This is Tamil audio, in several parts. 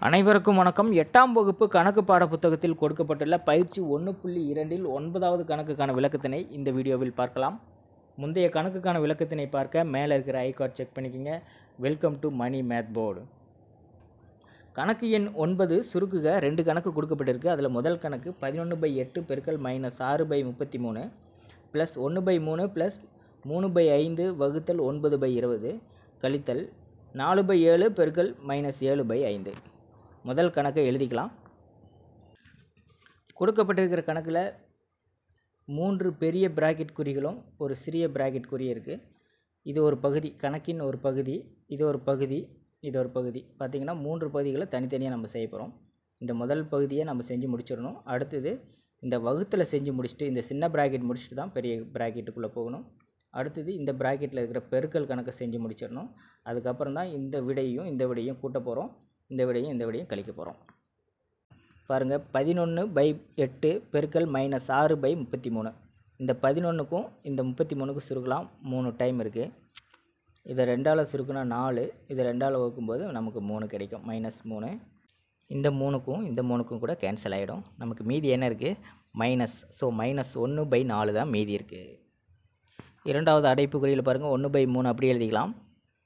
அனைவருக்கும் வணக்கம் எட்டாம் வகுப்பு கணக்கு பாட புத்தகத்தில் கொடுக்கப்பட்டுள்ள பயிற்சி ஒன்று புள்ளி இரண்டில் ஒன்பதாவது கணக்குக்கான விளக்கத்தினை இந்த வீடியோவில் பார்க்கலாம் முந்தைய கணக்குக்கான விளக்கத்தினை பார்க்க மேலே இருக்கிற ஐ கார்டு செக் பண்ணிக்கோங்க welcome to Mani math board கணக்கு எண் ஒன்பது சுருக்குக ரெண்டு கணக்கு கொடுக்கப்பட்டிருக்கு அதில் முதல் கணக்கு பதினொன்று பை எட்டு பெருக்கல் மைனஸ் ஆறு பை முப்பத்தி மூணு ப்ளஸ் ஒன்று பை மூணு ப்ளஸ் மூணு பை ஐந்து வகுத்தல் ஒன்பது பை இருபது கழித்தல் நாலு பை ஏழு பெருக்கல் மைனஸ் ஏழு பை ஐந்து முதல் கணக்கை எழுதிக்கலாம் கொடுக்கப்பட்டிருக்கிற கணக்கில் மூன்று பெரிய பிராக்கெட் குறிகளும் ஒரு சிறிய பிராக்கெட் குறி இருக்குது இது ஒரு பகுதி கணக்கின் ஒரு பகுதி இது ஒரு பகுதி இது ஒரு பகுதி பார்த்திங்கன்னா மூன்று பகுதிகளை தனித்தனியாக நம்ம செய்ய போகிறோம் இந்த முதல் பகுதியை நம்ம செஞ்சு முடிச்சிடணும் அடுத்தது இந்த வகுத்தில் செஞ்சு முடிச்சுட்டு இந்த சின்ன பிராக்கெட் முடிச்சுட்டு தான் பெரிய பிராக்கெட்டுக்குள்ளே போகணும் அடுத்தது இந்த பிராக்கெட்டில் இருக்கிற பெருக்கல் கணக்கை செஞ்சு முடிச்சிடணும் அதுக்கப்புறம் தான் இந்த விடையும் இந்த விடையும் கூட்ட போகிறோம் இந்த விடையும் இந்த விடையும் கழிக்க போகிறோம் பாருங்கள் பதினொன்று பை எட்டு பெருக்கல் மைனஸ் ஆறு பை முப்பத்தி மூணு இந்த பதினொன்றுக்கும் இந்த முப்பத்தி மூணுக்கும் சுருக்கலாம் மூணு டைம் இருக்குது இதை ரெண்டால் சுருக்குனா நாலு இதை ரெண்டால் வகுக்கும்போது நமக்கு மூணு கிடைக்கும் மைனஸ் மூணு இந்த மூணுக்கும் இந்த மூணுக்கும் கூட கேன்சல் ஆகிடும் நமக்கு மீதி என்ன இருக்குது மைனஸ் ஸோ மைனஸ் ஒன்று பை நாலு தான் மீதி இருக்குது இரண்டாவது அடைப்பு குறியில் பாருங்கள் ஒன்று பை மூணு அப்படி எழுதிக்கலாம்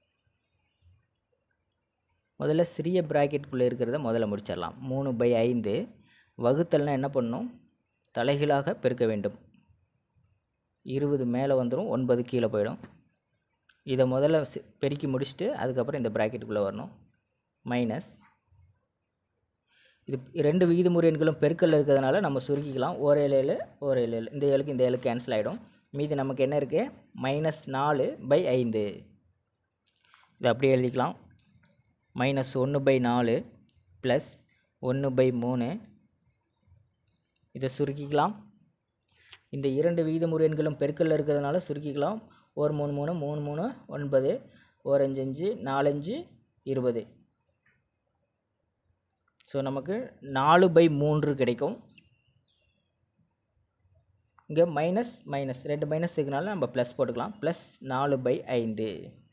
முதல்ல சிறிய ப்ராக்கெட்டுக்குள்ளே இருக்கிறத முதல்ல முடிச்சிடலாம் மூணு பை ஐந்து வகுத்தல்னா என்ன பண்ணணும் தலைகீழாக பெருக்க வேண்டும் இருபது மேலே வந்துடும் ஒன்பது கீழே போயிடும் இதை முதல்ல சி- பெருக்கி முடிச்சுட்டு அதுக்கப்புறம் இந்த ப்ராக்கெட்டுக்குள்ளே வரணும் மைனஸ் இது ரெண்டு விகிதமுறை எண்களும் பெருக்கல் இருக்கிறதுனால நம்ம சுருக்கிக்கலாம் ஒரு ஏழு ஒரு ஏழு இந்த ஏழுக்கு இந்த ஏழு கேன்சல் ஆகிடும் மீதி நமக்கு என்ன இருக்குது மைனஸ் நாலு பை ஐந்து இதை அப்படியே எழுதிக்கலாம் மைனஸ் ஒன்று பை நாலு ப்ளஸ் ஒன்று பை மூணு இதை சுருக்கிக்கலாம் இந்த இரண்டு விகிதமுறை எண்களும் பெருக்கல்ல இருக்கிறதுனால சுருக்கிக்கலாம் ஒரு மூணு மூணு மூணு மூணு ஒன்பது ஒரு அஞ்சு அஞ்சு நாலஞ்சு இருபது ஸோ நமக்கு நாலு பை மூன்று கிடைக்கும் இங்கே மைனஸ் மைனஸ் ரெண்டு மைனஸ் இருக்கிறனால நம்ம ப்ளஸ் போட்டுக்கலாம் ப்ளஸ் நாலு பை ஐந்து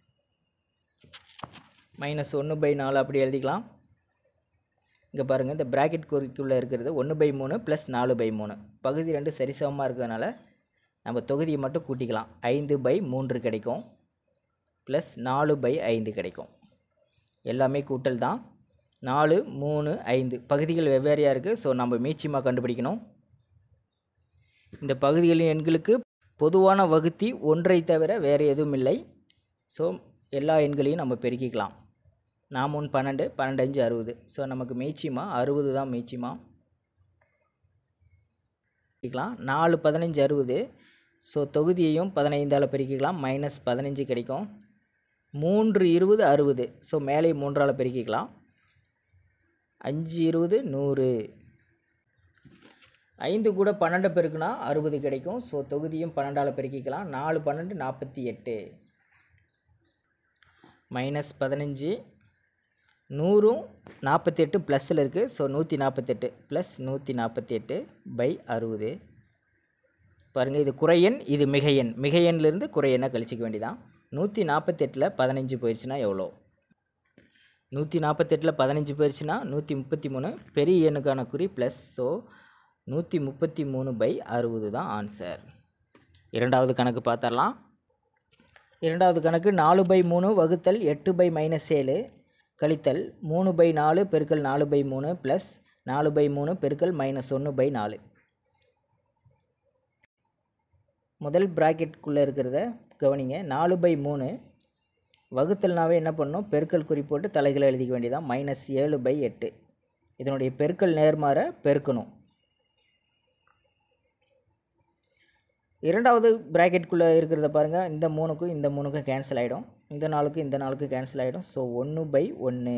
மைனஸ் ஒன்று பை நாலு அப்படி எழுதிக்கலாம் இங்கே பாருங்கள் இந்த ப்ராக்கெட் குறிக்குள்ளே இருக்கிறது ஒன்று பை மூணு ப்ளஸ் நாலு பை மூணு பகுதி ரெண்டு சரிசமமாக இருக்கிறதுனால நம்ம தொகுதியை மட்டும் கூட்டிக்கலாம் ஐந்து பை மூன்று கிடைக்கும் ப்ளஸ் நாலு பை ஐந்து கிடைக்கும் எல்லாமே கூட்டல் தான் நாலு மூணு ஐந்து பகுதிகள் வெவ்வேறையாக இருக்குது ஸோ நம்ம மீச்சியமாக கண்டுபிடிக்கணும் இந்த பகுதிகளின் எண்களுக்கு பொதுவான வகுத்தி ஒன்றை தவிர வேறு எதுவும் இல்லை ஸோ எல்லா எண்களையும் நம்ம பெருக்கிக்கலாம் நான் மூணு பன்னெண்டு பன்னெண்டு அஞ்சு அறுபது ஸோ நமக்கு மீச்சிமா அறுபது தான் மீச்சிமா பெருக்கிக்கலாம் நாலு பதினஞ்சு அறுபது ஸோ தொகுதியையும் பதினைந்தால் பெருக்கிக்கலாம் மைனஸ் பதினஞ்சு கிடைக்கும் மூன்று இருபது அறுபது ஸோ மேலே மூன்றால் பெருக்கிக்கலாம் அஞ்சு இருபது நூறு ஐந்து கூட பன்னெண்டு பெருக்குனா அறுபது கிடைக்கும் ஸோ தொகுதியும் பன்னெண்டால் பெருக்கிக்கலாம் நாலு பன்னெண்டு நாற்பத்தி எட்டு மைனஸ் பதினஞ்சு நூறும் நாற்பத்தி எட்டு ப்ளஸில் இருக்குது ஸோ நூற்றி நாற்பத்தெட்டு ப்ளஸ் நூற்றி நாற்பத்தி எட்டு பை அறுபது பாருங்கள் இது குறையெண் இது மிகையெண் மிகையெண்லேருந்து குறையெண்ணை கழிச்சிக்க வேண்டியதான் நூற்றி நாற்பத்தெட்டில் பதினஞ்சு போயிடுச்சுன்னா எவ்வளோ நூற்றி நாற்பத்தெட்டில் பதினஞ்சு போயிடுச்சுன்னா நூற்றி முப்பத்தி மூணு பெரிய எண்ணுக்கான குறி ப்ளஸ் ஸோ நூற்றி முப்பத்தி மூணு பை அறுபது தான் ஆன்சர் இரண்டாவது கணக்கு பார்த்துடலாம் இரண்டாவது கணக்கு நாலு பை மூணு வகுத்தல் எட்டு பை மைனஸ் ஏழு கழித்தல் மூணு பை நாலு பெருக்கல் நாலு பை மூணு ப்ளஸ் நாலு பை மூணு பெருக்கல் மைனஸ் ஒன்று பை நாலு முதல் ப்ராக்கெட்டுக்குள்ளே இருக்கிறத கவனிங்க நாலு பை மூணு வகுத்தல்னாவே என்ன பண்ணணும் பெருக்கல் குறி போட்டு தலைகளை எழுதிக்க வேண்டியதான் மைனஸ் ஏழு பை எட்டு இதனுடைய பெருக்கல் நேர்மாற பெருக்கணும் இரண்டாவது ப்ராக்கெட்டுக்குள்ளே இருக்கிறத பாருங்கள் இந்த மூணுக்கும் இந்த மூணுக்கும் கேன்சல் ஆகிடும் இந்த நாளுக்கும் இந்த நாளுக்கும் கேன்சல் ஆகிடும் ஸோ ஒன்று பை ஒன்று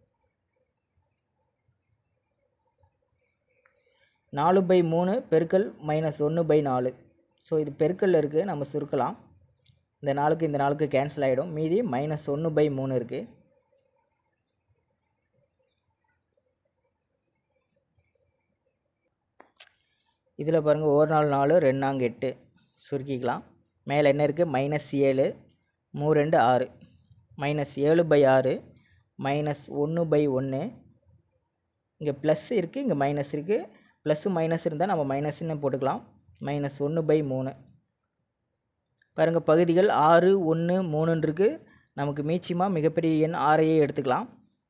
நாலு பை மூணு பெருக்கல் மைனஸ் ஒன்று பை நாலு ஸோ இது பெருக்கல்ல இருக்குது நம்ம சுருக்கலாம் இந்த நாளுக்கு இந்த நாளுக்கு கேன்சல் ஆகிடும் மீதி மைனஸ் ஒன்று பை மூணு இருக்குது இதில் பாருங்கள் ஒரு நாள் நாலு ரெண்டு நாங்க எட்டு சுருக்கிக்கலாம் மேலே என்ன இருக்குது மைனஸ் ஏழு மூ ரெண்டு ஆறு மைனஸ் ஏழு பை ஆறு மைனஸ் ஒன்று பை ஒன்று இங்கே ப்ளஸ் இருக்குது இங்கே மைனஸ் இருக்குது ப்ளஸ்ஸு மைனஸ் இருந்தால் நம்ம மைனஸ்ன்னு போட்டுக்கலாம் மைனஸ் ஒன்று பை மூணு பாருங்கள் பகுதிகள் ஆறு ஒன்று மூணுன்னு இருக்குது நமக்கு மீச்சியமாக மிகப்பெரிய எண் ஆறையே எடுத்துக்கலாம்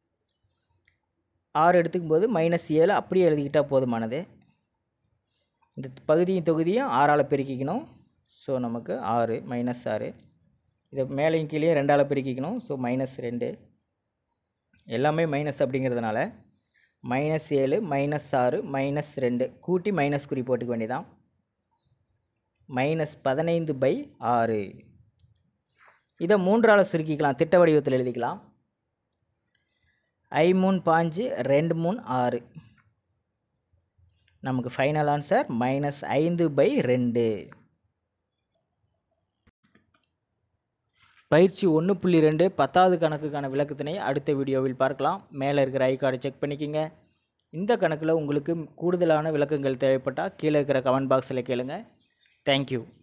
ஆறு எடுத்துக்கும் போது மைனஸ் ஏழு அப்படியே எழுதிக்கிட்டால் போதுமானது இந்த பகுதியும் தொகுதியும் ஆறால் பெருக்கிக்கணும் ஸோ நமக்கு ஆறு மைனஸ் ஆறு இதை மேலேயும் கீழே ரெண்டால் பெருக்கிக்கணும் ஸோ மைனஸ் ரெண்டு எல்லாமே மைனஸ் அப்படிங்கிறதுனால மைனஸ் ஏழு மைனஸ் ஆறு மைனஸ் ரெண்டு கூட்டி மைனஸ் குறி போட்டுக்க வேண்டியதான் மைனஸ் பதினைந்து பை ஆறு இதை மூன்றால் சுருக்கிக்கலாம் திட்ட வடிவத்தில் எழுதிக்கலாம் ஐ மூணு பாஞ்சு ரெண்டு மூணு ஆறு நமக்கு ஃபைனல் ஆன்சர் மைனஸ் ஐந்து பை ரெண்டு பயிற்சி ஒன்று புள்ளி ரெண்டு பத்தாவது கணக்குக்கான விளக்கத்தினை அடுத்த வீடியோவில் பார்க்கலாம் மேலே இருக்கிற ஐ கார்டை செக் பண்ணிக்கோங்க இந்த கணக்கில் உங்களுக்கு கூடுதலான விளக்கங்கள் தேவைப்பட்டால் கீழே இருக்கிற கமெண்ட் பாக்ஸில் கேளுங்க தேங்க்யூ